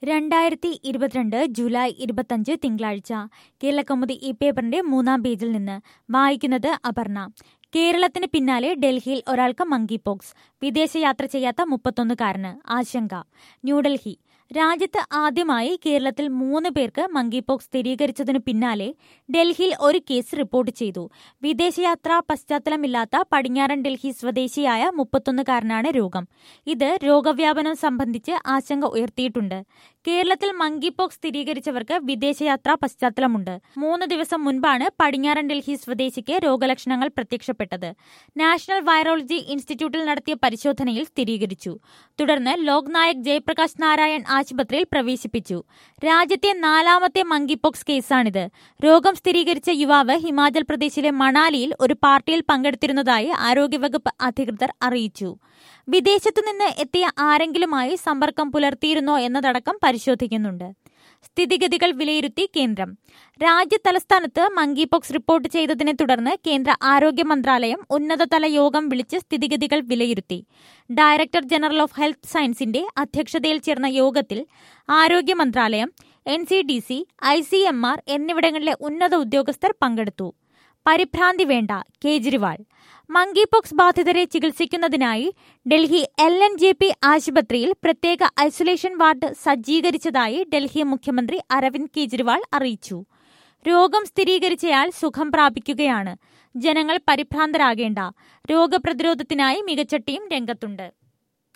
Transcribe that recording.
രണ്ടായിരത്തി ഇരുപത്തിരണ്ട് ജൂലൈ ഇരുപത്തഞ്ച് തിങ്കളാഴ്ച കേരളകൗമുദി ഈ പേപ്പറിന്റെ മൂന്നാം പേജിൽ നിന്ന് വായിക്കുന്നത് അപർണ കേരളത്തിന് പിന്നാലെ ഡൽഹിയിൽ ഒരാൾക്ക് മങ്കി പോക്സ് വിദേശയാത്ര ചെയ്യാത്ത മുപ്പത്തൊന്നുകാരന് ആശങ്ക ന്യൂഡൽഹി രാജ്യത്ത് ആദ്യമായി കേരളത്തിൽ മൂന്ന് പേർക്ക് മങ്കി പോക്സ് സ്ഥിരീകരിച്ചതിനു പിന്നാലെ ഡൽഹിയിൽ ഒരു കേസ് റിപ്പോർട്ട് ചെയ്തു വിദേശയാത്രാ പശ്ചാത്തലമില്ലാത്ത പടിഞ്ഞാറൻ ഡൽഹി സ്വദേശിയായ മുപ്പത്തൊന്നുകാരനാണ് രോഗം ഇത് രോഗവ്യാപനം സംബന്ധിച്ച് ആശങ്ക ഉയർത്തിയിട്ടുണ്ട് കേരളത്തിൽ മങ്കി പോക്സ് സ്ഥിരീകരിച്ചവർക്ക് വിദേശയാത്രാ പശ്ചാത്തലമുണ്ട് മൂന്ന് ദിവസം മുൻപാണ് പടിഞ്ഞാറൻ ഡൽഹി സ്വദേശിക്ക് രോഗലക്ഷണങ്ങൾ പ്രത്യക്ഷപ്പെട്ടത് നാഷണൽ വൈറോളജി ഇൻസ്റ്റിറ്റ്യൂട്ടിൽ നടത്തിയ പരിശോധനയിൽ സ്ഥിരീകരിച്ചു തുടർന്ന് ലോക്നായക് ജയപ്രകാശ് നാരായൺ ആശുപത്രിയിൽ പ്രവേശിപ്പിച്ചു രാജ്യത്തെ നാലാമത്തെ മങ്കി പോക്സ് കേസാണിത് രോഗം സ്ഥിരീകരിച്ച യുവാവ് ഹിമാചൽ പ്രദേശിലെ മണാലിയിൽ ഒരു പാർട്ടിയിൽ പങ്കെടുത്തിരുന്നതായി ആരോഗ്യവകുപ്പ് അധികൃതർ അറിയിച്ചു വിദേശത്തു നിന്ന് എത്തിയ ആരെങ്കിലുമായി സമ്പർക്കം പുലർത്തിയിരുന്നോ എന്നതടക്കം പരിശോധിക്കുന്നുണ്ട് സ്ഥിതിഗതികൾ വിലയിരുത്തി കേന്ദ്രം രാജ്യ തലസ്ഥാനത്ത് മങ്കി പോക്സ് റിപ്പോർട്ട് ചെയ്തതിനെ തുടർന്ന് കേന്ദ്ര ആരോഗ്യ മന്ത്രാലയം ഉന്നതതല യോഗം വിളിച്ച് സ്ഥിതിഗതികൾ വിലയിരുത്തി ഡയറക്ടർ ജനറൽ ഓഫ് ഹെൽത്ത് സയൻസിന്റെ അധ്യക്ഷതയിൽ ചേർന്ന യോഗത്തിൽ ആരോഗ്യ മന്ത്രാലയം N C D C I C M R എന്നിവിടങ്ങളിലെ ഉന്നത ഉദ്യോഗസ്ഥർ പങ്കെടുത്തു പരിഭ്രാന്തി വേണ്ട കേജ്രിവാൾ മങ്കി പോക്സ് ബാധിതരെ ചികിത്സിക്കുന്നതിനായി Delhi L N J P ആശുപത്രിയിൽ പ്രത്യേക ഐസൊലേഷൻ വാർഡ് സജ്ജീകരിച്ചതായി ഡൽഹി മുഖ്യമന്ത്രി അരവിന്ദ് കെജ്രിവാൾ അറിയിച്ചു രോഗം സ്ഥിരീകരിച്ചയാൾ സുഖം പ്രാപിക്കുകയാണ് ജനങ്ങൾ പരിഭ്രാന്തരാകേണ്ട രോഗപ്രതിരോധത്തിനായി മികച്ച ടീം രംഗത്തുണ്ട്